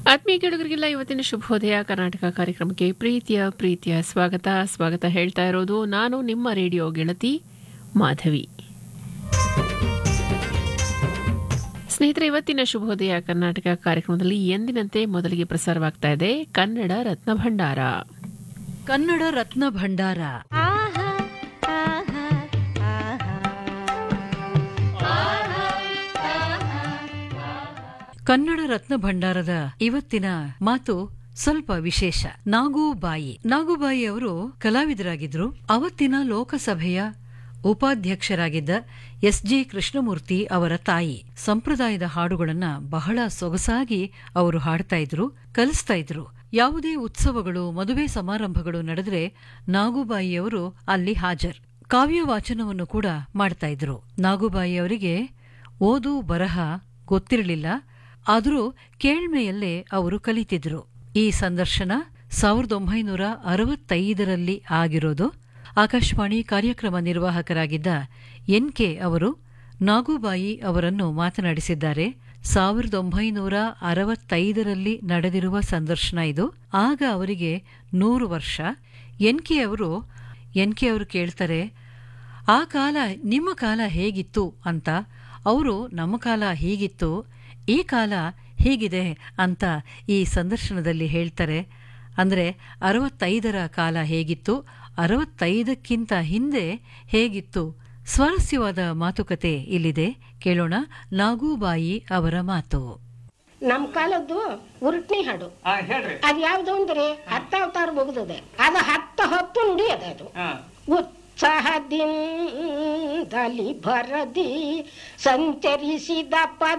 ಆತ್ಮೀಯ ಕೇಳುಗರಿಗೆಲ್ಲ ಇವತ್ತಿನ ಶುಭೋದಯ ಕರ್ನಾಟಕ ಕಾರ್ಯಕ್ರಮಕ್ಕೆ ಪ್ರೀತಿಯ ಪ್ರೀತಿಯ ಸ್ವಾಗತ ಸ್ವಾಗತ ಹೇಳ್ತಾ ಇರೋದು ನಾನು ನಿಮ್ಮ ರೇಡಿಯೋ ಗೆಳತಿ ಮಾಧವಿ ಸ್ನೇಹಿತರೆ ಇವತ್ತಿನ ಶುಭೋದಯ ಕರ್ನಾಟಕ ಕಾರ್ಯಕ್ರಮದಲ್ಲಿ ಎಂದಿನಂತೆ ಮೊದಲಿಗೆ ಪ್ರಸಾರವಾಗ್ತಾ ಇದೆ ಕನ್ನಡ ರತ್ನ ಭಂಡಾರ ಕನ್ನಡ ರತ್ನ ಭಂಡಾರ ಕನ್ನಡ ರತ್ನ ಭಂಡಾರದ ಇವತ್ತಿನ ಮಾತು ಸ್ವಲ್ಪ ವಿಶೇಷ ನಾಗೂಬಾಯಿ ನಾಗೂಬಾಯಿ ಅವರು ಕಲಾವಿದರಾಗಿದ್ರು ಅವತ್ತಿನ ಲೋಕಸಭೆಯ ಉಪಾಧ್ಯಕ್ಷರಾಗಿದ್ದ ಎಸ್ ಜೆ ಕೃಷ್ಣಮೂರ್ತಿ ಅವರ ತಾಯಿ ಸಂಪ್ರದಾಯದ ಹಾಡುಗಳನ್ನ ಬಹಳ ಸೊಗಸಾಗಿ ಅವರು ಹಾಡ್ತಾ ಇದ್ರು ಕಲಿಸ್ತಾ ಇದ್ರು ಯಾವುದೇ ಉತ್ಸವಗಳು ಮದುವೆ ಸಮಾರಂಭಗಳು ನಡೆದ್ರೆ ನಾಗೂಬಾಯಿಯವರು ಅಲ್ಲಿ ಹಾಜರ್ ಕಾವ್ಯ ವಾಚನವನ್ನು ಕೂಡ ಮಾಡ್ತಾ ಇದ್ರು ನಾಗೂಬಾಯಿಯವರಿಗೆ ಓದು ಬರಹ ಗೊತ್ತಿರಲಿಲ್ಲ ಆದರೂ ಕೇಳ್ಮೆಯಲ್ಲೇ ಅವರು ಕಲಿತಿದ್ರು ಈ ಸಂದರ್ಶನ ಸಾವಿರದ ಒಂಬೈನೂರ ಅರವತ್ತೈದರಲ್ಲಿ ಆಗಿರೋದು ಆಕಾಶವಾಣಿ ಕಾರ್ಯಕ್ರಮ ನಿರ್ವಾಹಕರಾಗಿದ್ದ ಎನ್ ಕೆ ಅವರು ನಾಗೂಬಾಯಿ ಅವರನ್ನು ಮಾತನಾಡಿಸಿದ್ದಾರೆ ಸಾವಿರದ ಒಂಬೈನೂರ ಅರವತ್ತೈದರಲ್ಲಿ ನಡೆದಿರುವ ಸಂದರ್ಶನ ಇದು ಆಗ ಅವರಿಗೆ ನೂರು ವರ್ಷ ಎನ್ ಕೆ ಅವರು ಎನ್ ಕೆ ಅವರು ಕೇಳ್ತಾರೆ ಆ ಕಾಲ ನಿಮ್ಮ ಕಾಲ ಹೇಗಿತ್ತು ಅಂತ ಅವರು ನಮ್ಮ ಕಾಲ ಹೀಗಿತ್ತು ಈ ಕಾಲ ಹೀಗಿದೆ ಅಂತ ಈ ಸಂದರ್ಶನದಲ್ಲಿ ಹೇಳ್ತಾರೆ ಅಂದರೆ ಅರವತ್ತೈದರ ಕಾಲ ಹೇಗಿತ್ತು ಅರವತ್ತೈದಕ್ಕಿಂತ ಹಿಂದೆ ಹೇಗಿತ್ತು ಸ್ವಾರಸ್ಯವಾದ ಮಾತುಕತೆ ಇಲ್ಲಿದೆ ಕೇಳೋಣ ನಾಗೂಬಾಯಿ ಅವರ ಮಾತು ನಮ್ ಕಾಲದ್ದು ಉರುಟ್ನಿ ಹಾಡು ಅದ್ ಯಾವ್ದು ಅಂದ್ರೆ ಹತ್ತ ಅವತಾರ ಮುಗ್ದದೆ ಅದು ಹತ್ತ ಹೊತ್ತು ನುಡಿಯದೆ ಅದು ಉತ್ಸಾಹದಿಂದಲಿ ಭರದಿ ಸಂಚರಿಸಿದ ಪದ